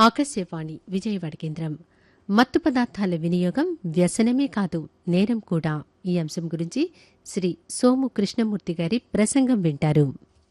ఆకాశవాణి విజయవాడ కేంద్రం మత్తు పదార్థాల వినియోగం వ్యసనమే కాదు నేరం కూడా ఈ అంశం గురించి శ్రీ సోము కృష్ణమూర్తి గారి ప్రసంగం వింటారు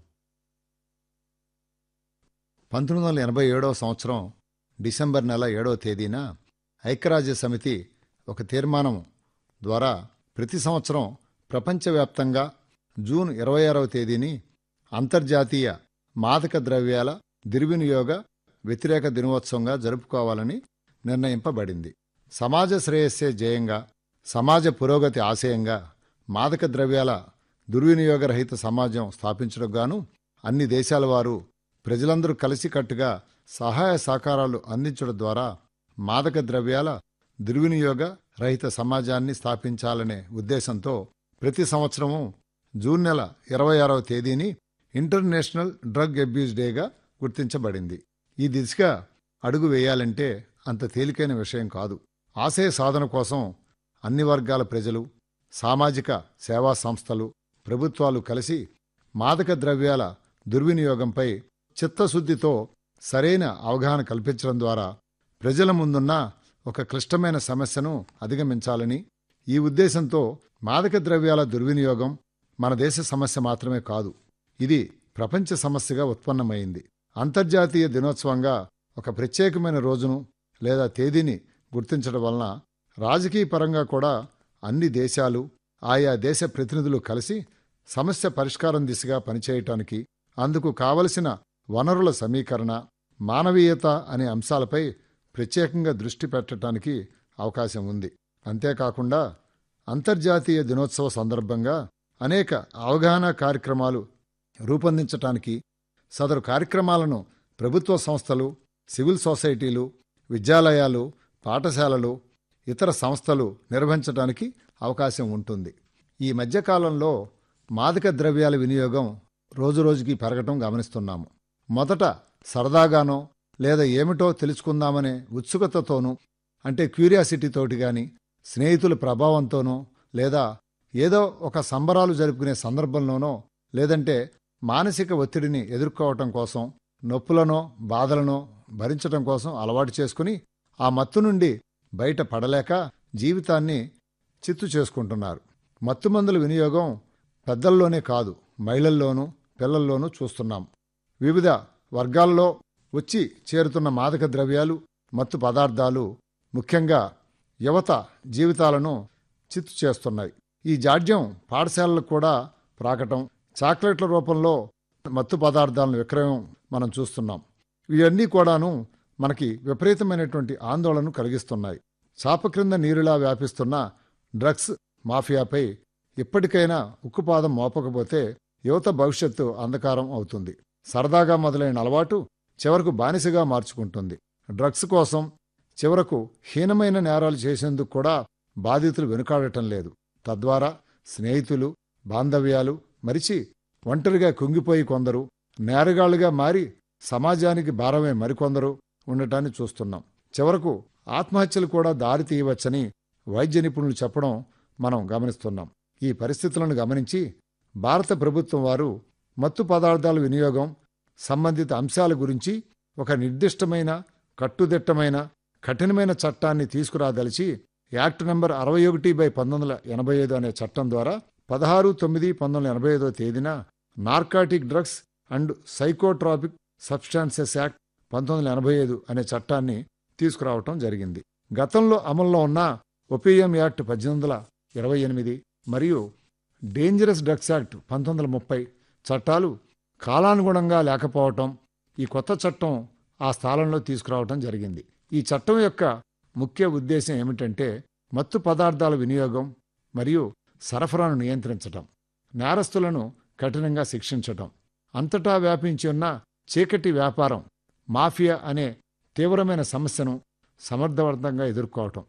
పంతొమ్మిది వందల ఎనభై ఏడవ సంవత్సరం డిసెంబర్ నెల ఏడవ తేదీన ఐక్యరాజ్య సమితి ఒక తీర్మానం ద్వారా ప్రతి సంవత్సరం ప్రపంచవ్యాప్తంగా జూన్ ఇరవై ఆరవ తేదీని అంతర్జాతీయ మాదక ద్రవ్యాల దుర్వినియోగ వ్యతిరేక దినోత్సవంగా జరుపుకోవాలని నిర్ణయింపబడింది సమాజ శ్రేయస్సే జయంగా సమాజ పురోగతి ఆశయంగా మాదక ద్రవ్యాల దుర్వినియోగ రహిత సమాజం స్థాపించడం గాను అన్ని దేశాల వారు ప్రజలందరూ కలిసికట్టుగా సహాయ సహకారాలు అందించడం ద్వారా మాదక ద్రవ్యాల దుర్వినియోగ రహిత సమాజాన్ని స్థాపించాలనే ఉద్దేశంతో ప్రతి సంవత్సరము జూన్ నెల ఇరవై ఆరవ తేదీని ఇంటర్నేషనల్ డ్రగ్ అబ్యూస్ డేగా గుర్తించబడింది ఈ దిశగా అడుగు వేయాలంటే అంత తేలికైన విషయం కాదు ఆశయ సాధన కోసం అన్ని వర్గాల ప్రజలు సామాజిక సేవా సంస్థలు ప్రభుత్వాలు కలిసి మాదక ద్రవ్యాల దుర్వినియోగంపై చిత్తశుద్ధితో సరైన అవగాహన కల్పించడం ద్వారా ప్రజల ముందున్న ఒక క్లిష్టమైన సమస్యను అధిగమించాలని ఈ ఉద్దేశంతో మాదక ద్రవ్యాల దుర్వినియోగం మన దేశ సమస్య మాత్రమే కాదు ఇది ప్రపంచ సమస్యగా ఉత్పన్నమైంది అంతర్జాతీయ దినోత్సవంగా ఒక ప్రత్యేకమైన రోజును లేదా తేదీని గుర్తించడం వలన రాజకీయ పరంగా కూడా అన్ని దేశాలు ఆయా దేశ ప్రతినిధులు కలిసి సమస్య పరిష్కారం దిశగా పనిచేయటానికి అందుకు కావలసిన వనరుల సమీకరణ మానవీయత అనే అంశాలపై ప్రత్యేకంగా దృష్టి పెట్టడానికి అవకాశం ఉంది అంతేకాకుండా అంతర్జాతీయ దినోత్సవ సందర్భంగా అనేక అవగాహన కార్యక్రమాలు రూపొందించటానికి సదరు కార్యక్రమాలను ప్రభుత్వ సంస్థలు సివిల్ సొసైటీలు విద్యాలయాలు పాఠశాలలు ఇతర సంస్థలు నిర్వహించడానికి అవకాశం ఉంటుంది ఈ మధ్యకాలంలో మాదక ద్రవ్యాల వినియోగం రోజురోజుకి పెరగటం గమనిస్తున్నాము మొదట సరదాగానో లేదా ఏమిటో తెలుసుకుందామనే ఉత్సుకతతోనూ అంటే క్యూరియాసిటీతోటి గాని స్నేహితుల ప్రభావంతోనో లేదా ఏదో ఒక సంబరాలు జరుపుకునే సందర్భంలోనో లేదంటే మానసిక ఒత్తిడిని ఎదుర్కోవటం కోసం నొప్పులనో బాధలనో భరించటం కోసం అలవాటు చేసుకుని ఆ మత్తు నుండి బయట పడలేక జీవితాన్ని చిత్తు చేసుకుంటున్నారు మత్తుమందుల వినియోగం పెద్దల్లోనే కాదు మహిళల్లోనూ పిల్లల్లోనూ చూస్తున్నాం వివిధ వర్గాల్లో వచ్చి చేరుతున్న మాదక ద్రవ్యాలు మత్తు పదార్థాలు ముఖ్యంగా యువత జీవితాలను చిత్తు చేస్తున్నాయి ఈ జాడ్యం పాఠశాలలకు కూడా ప్రాకటం చాక్లెట్ల రూపంలో మత్తు పదార్థాలను విక్రయం మనం చూస్తున్నాం ఇవన్నీ కూడాను మనకి విపరీతమైనటువంటి ఆందోళనను కలిగిస్తున్నాయి చాప క్రింద నీరులా వ్యాపిస్తున్న డ్రగ్స్ మాఫియాపై ఇప్పటికైనా ఉక్కుపాదం మోపకపోతే యువత భవిష్యత్తు అంధకారం అవుతుంది సరదాగా మొదలైన అలవాటు చివరకు బానిసగా మార్చుకుంటుంది డ్రగ్స్ కోసం చివరకు హీనమైన నేరాలు చేసేందుకు కూడా బాధితులు వెనుకాడటం లేదు తద్వారా స్నేహితులు బాంధవ్యాలు మరిచి ఒంటరిగా కుంగిపోయి కొందరు నేరగాళ్లుగా మారి సమాజానికి భారమే మరికొందరు ఉండటాన్ని చూస్తున్నాం చివరకు ఆత్మహత్యలు కూడా దారి తీయవచ్చని వైద్య నిపుణులు చెప్పడం మనం గమనిస్తున్నాం ఈ పరిస్థితులను గమనించి భారత ప్రభుత్వం వారు మత్తు పదార్థాల వినియోగం సంబంధిత అంశాల గురించి ఒక నిర్దిష్టమైన కట్టుదిట్టమైన కఠినమైన చట్టాన్ని తీసుకురాదలిచి యాక్ట్ నంబర్ అరవై ఒకటి బై పంతొమ్మిది వందల ఎనభై ఐదు అనే చట్టం ద్వారా పదహారు తొమ్మిది పంతొమ్మిది వందల ఎనభై ఐదో తేదీన narcotic drugs and psychotropic substances act పంతొమ్మిది వందల ఎనభై ఐదు అనే చట్టాన్ని తీసుకురావటం జరిగింది గతంలో అమల్లో ఉన్న ఒపిఎం యాక్ట్ పద్దెనిమిది వందల ఇరవై ఎనిమిది మరియు డేంజరస్ డ్రగ్స్ యాక్ట్ పంతొమ్మిది వందల ముప్పై చట్టాలు కాలానుగుణంగా లేకపోవటం ఈ కొత్త చట్టం ఆ స్థానంలో తీసుకురావటం జరిగింది ఈ చట్టం యొక్క ముఖ్య ఉద్దేశం ఏమిటంటే మత్తు పదార్థాల వినియోగం మరియు సరఫరాను నియంత్రించటం నేరస్తులను కఠినంగా శిక్షించటం అంతటా వ్యాపించి ఉన్న చీకటి వ్యాపారం మాఫియా అనే తీవ్రమైన సమస్యను సమర్థవంతంగా ఎదుర్కోవటం